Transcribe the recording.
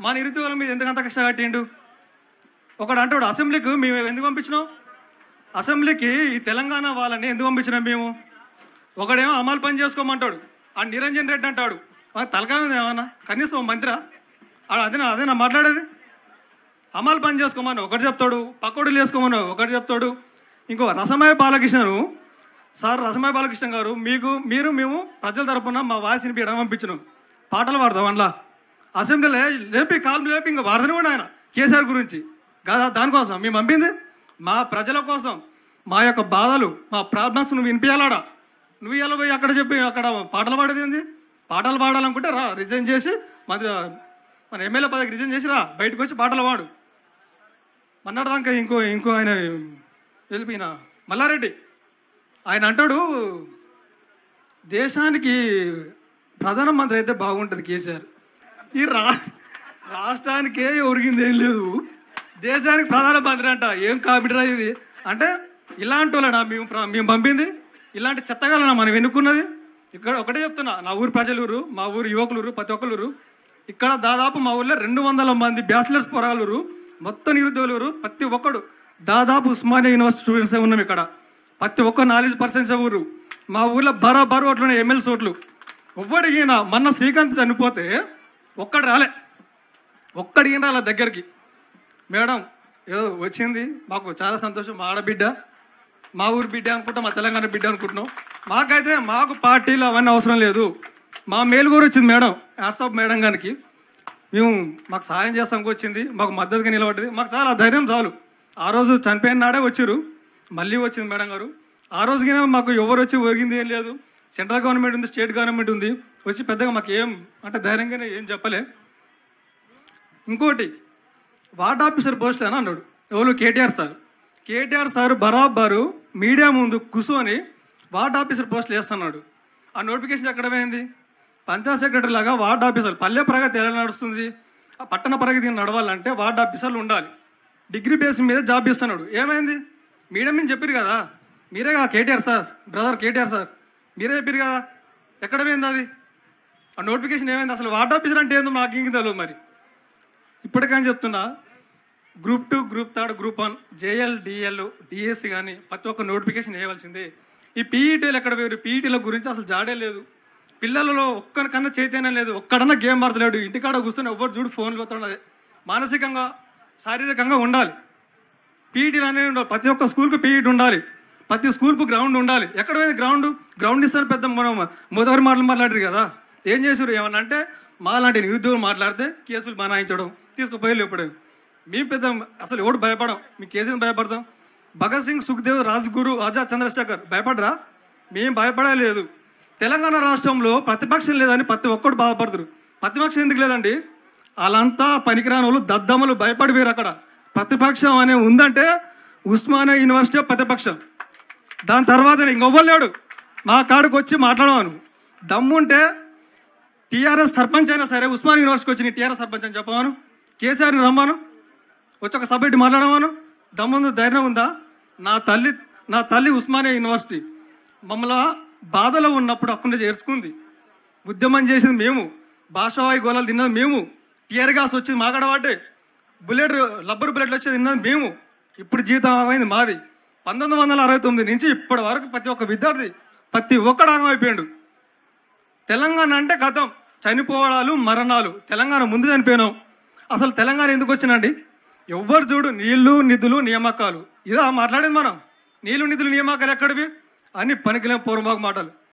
మా నిరుద్యోగుల మీద ఎందుకు అంత కక్ష కట్టిండు ఒకడు అంటాడు అసెంబ్లీకి మేము ఎందుకు పంపించినాం అసెంబ్లీకి ఈ తెలంగాణ వాళ్ళని ఎందుకు పంపించినాం మేము ఒకడేమో అమలు పని చేసుకోమంటాడు ఆ నిరంజన్ రెడ్డి అంటాడు ఆ తలకాయ ఉంది ఏమన్నా కనీసం ఓ మంత్రా ఆడ అదేనా అదేనా మాట్లాడేది అమలు పని చేసుకోమని ఒకటి చెప్తాడు పక్కోడు వేసుకోమని ఒకటి చెప్తాడు ఇంకో రసమయ బాలకృష్ణను సార్ రసమయ బాలకృష్ణ గారు మీకు మీరు మేము ప్రజల తరపున మా వాయిస్ని పీయడం పంపించినాం పాటలు పాడదాం అందులో అసెంబ్లీలో లేపి కాలు లేపి ఇంకా వాడదని కూడా ఆయన కేసీఆర్ గురించి కాదా దానికోసం మేము పంపింది మా ప్రజల కోసం మా యొక్క బాధలు మా ప్రాబ్లమ్స్ నువ్వు వినిపించాలాడా నువ్వు ఇలా పోయి అక్కడ చెప్పి అక్కడ పాటలు పాడేది ఏంది పాటలు పాడాలనుకుంటే రా రిజైన్ చేసి మన మన ఎమ్మెల్యే పదవికి రిజైన్ చేసి రా బయటకు వచ్చి పాటలు పాడు మొన్నటిదాకా ఇంకో ఇంకో ఆయన వెళ్ళిపోయిన మల్లారెడ్డి ఆయన అంటాడు దేశానికి ప్రధానమంత్రి అయితే బాగుంటుంది కేసీఆర్ ఈ రా రాష్ట్రానికే ఒరిగింది ఏం లేదు దేశానికి ప్రధానమంత్రి అంట ఏం కాబిడరా ఇది అంటే ఇలాంటి వాళ్ళనా మేము ప్ర- మేము పంపింది ఇలాంటి చెత్తగాలనా మనం ఎన్నుకున్నది ఇక్కడ ఒకటే చెప్తున్నా నా ఊరు ప్రజలూరు మా ఊరు యువకులూరు ప్రతి ఒక్కరు ఇక్కడ దాదాపు మా ఊర్లో రెండు వందల మంది బ్యాచిలర్స్ పొరాలూరు మొత్తం నిరుద్యోగులు ప్రతి ఒక్కడు దాదాపు ఉస్మానియా యూనివర్సిటీ స్టూడెంట్సే ఉన్నాం ఇక్కడ ప్రతి ఒక్క నాలెడ్జ్ పర్సన్స్ ఊరు మా ఊర్లో బరాబరు ఓట్లు ఎమ్మెల్సీ ఓట్లు ఒవ్వడిగినా మొన్న శ్రీకాంత్ చనిపోతే ఒక్కడు రాలే ఒక్కడిగిన రాలే దగ్గరికి మేడం ఏదో వచ్చింది మాకు చాలా సంతోషం మా ఆడబిడ్డ మా ఊరు బిడ్డ అనుకుంటాం మా తెలంగాణ బిడ్డ అనుకుంటున్నాం మాకైతే మాకు పార్టీలు అవన్నీ అవసరం లేదు మా మేలుగురు వచ్చింది మేడం యాడ్సాప్ మేడం గారికి మేము మాకు సహాయం చేస్తానికి వచ్చింది మాకు మద్దతుగా నిలబడ్డది మాకు చాలా ధైర్యం చాలు ఆ రోజు చనిపోయిన నాడే వచ్చారు మళ్ళీ వచ్చింది మేడం గారు ఆ రోజుకి మాకు ఎవరు వచ్చి ఒరిగింది ఏం లేదు సెంట్రల్ గవర్నమెంట్ ఉంది స్టేట్ గవర్నమెంట్ ఉంది వచ్చి పెద్దగా మాకు ఏం అంటే ధైర్యంగానే ఏం చెప్పలే ఇంకోటి వార్డ్ ఆఫీసర్ పోస్ట్ అని అన్నాడు ఎవరు కేటీఆర్ సార్ కేటీఆర్ సార్ బరాబరు మీడియా ముందు కూర్చొని వార్డ్ ఆఫీసర్ పోస్టులు వేస్తున్నాడు ఆ నోటిఫికేషన్ ఎక్కడ పోయింది పంచాయత్ సెక్రటరీ లాగా వార్డ్ ఆఫీసర్ పల్లె ప్రగతి ఎలా నడుస్తుంది ఆ పట్టణ ప్రగతి నడవాలంటే వార్డ్ ఆఫీసర్లు ఉండాలి డిగ్రీ బేస్ మీద జాబ్ ఇస్తున్నాడు ఏమైంది మీడియా మీద చెప్పారు కదా మీరే కదా KTR sir brother KTR sir మీరే చెప్పారు కదా ఎక్కడ పోయింది అది ఆ నోటిఫికేషన్ ఏమైంది అసలు వార్డ్ ఆఫీసర్ అంటే ఏందో నాకు ఇంక తెలియదు మరి ఇప్పటికని చెప్తున్నా group two group third group one JL DL DSC కానీ ప్రతి ఒక్క నోటిఫికేషన్ వేయవలసిందే ఈ పీఈటీలు ఎక్కడ వేరు పీఈటీల గురించి అసలు జాడే లేదు పిల్లలలో ఒక్కరికన్నా చైతన్యం లేదు ఒక్కడన్నా గేమ్ ఆడతలేడు ఇంటికాడ కూర్చొని ఎవరు చూడు ఫోన్లు పోతున్నది మానసికంగా శారీరకంగా ఉండాలి పీఈటీలు అనేవి ఉండాలి ప్రతి ఒక్క స్కూల్కి పీఈటీ ఉండాలి ప్రతి స్కూల్కు గ్రౌండ్ ఉండాలి ఎక్కడ పోయింది గ్రౌండ్ గ్రౌండ్ ఇస్తాను పెద్ద మనం మొదటి మాటలు మాట్లాడారు కదా ఏం చేసారు ఏమన్నా అంటే మా లాంటి నిరుద్యోగులు మాట్లాడితే కేసులు బనాయించడం తీసుకుపోయి లేపడం మేము పెద్ద అసలు ఎవడు భయపడం మీ కేసుని భయపడతాం భగత్ సింగ్ సుఖ్దేవ్ రాజ్గురు ఆజాద్ చంద్రశేఖర్ భయపడరా మేము భయపడలేదు తెలంగాణ రాష్ట్రంలో ప్రతిపక్షం లేదని ప్రతి ఒక్కడు బాధపడతారు ప్రతిపక్షం ఎందుకు లేదండి వాళ్ళంతా పనికిరాని వాళ్ళు దద్దమ్మలు భయపడి వేరు అక్కడ ప్రతిపక్షం అనే ఉందంటే ఉస్మానియా యూనివర్సిటీ ప్రతిపక్షం దాని తర్వాత ఇంకొవ్వలేడు మా కాడికి వచ్చి మాట్లాడవాను దమ్ముంటే టీఆర్ఎస్ సర్పంచ్ అయినా సరే ఉస్మాన్ యూనివర్సిటీకి వచ్చి నీ టీఆర్ఎస్ సర్పంచ్ అని చెప్పవాను కేసీఆర్ని రమ్మాను వచ్చి ఒక సభ పెట్టి మాట్లాడవాను దమ్ముంది ధైర్యం ఉందా నా తల్లి నా తల్లి ఉస్మానియా యూనివర్సిటీ మమ్మల్ని బాధలో ఉన్నప్పుడు అక్కడ చేర్చుకుంది ఉద్యమం చేసింది మేము భాషవాయి గోళాలు తిన్నది మేము టీఆర్ గ్యాస్ వచ్చింది మాగడ పడ్డే బుల్లెట్ రబ్బర్ బుల్లెట్లు వచ్చేది తిన్నది మేము ఇప్పుడు జీతం ఆగమైంది మాది పంతొమ్మిది వందల అరవై తొమ్మిది నుంచి ఇప్పటి వరకు ప్రతి ఒక్క విద్యార్థి ప్రతి ఒక్కడు ఆగమైపోయాడు తెలంగాణ అంటే గతం చనిపోవడాలు మరణాలు తెలంగాణ ముందు చనిపోయినాం అసలు తెలంగాణ ఎందుకు వచ్చినండి ఎవ్వరు చూడు నీళ్లు నిధులు నియామకాలు ఇదా మాట్లాడేది మనం నీళ్లు నిధులు నియామకాలు ఎక్కడివి అన్ని పనికిలేని పూర్వమాకు మాటలు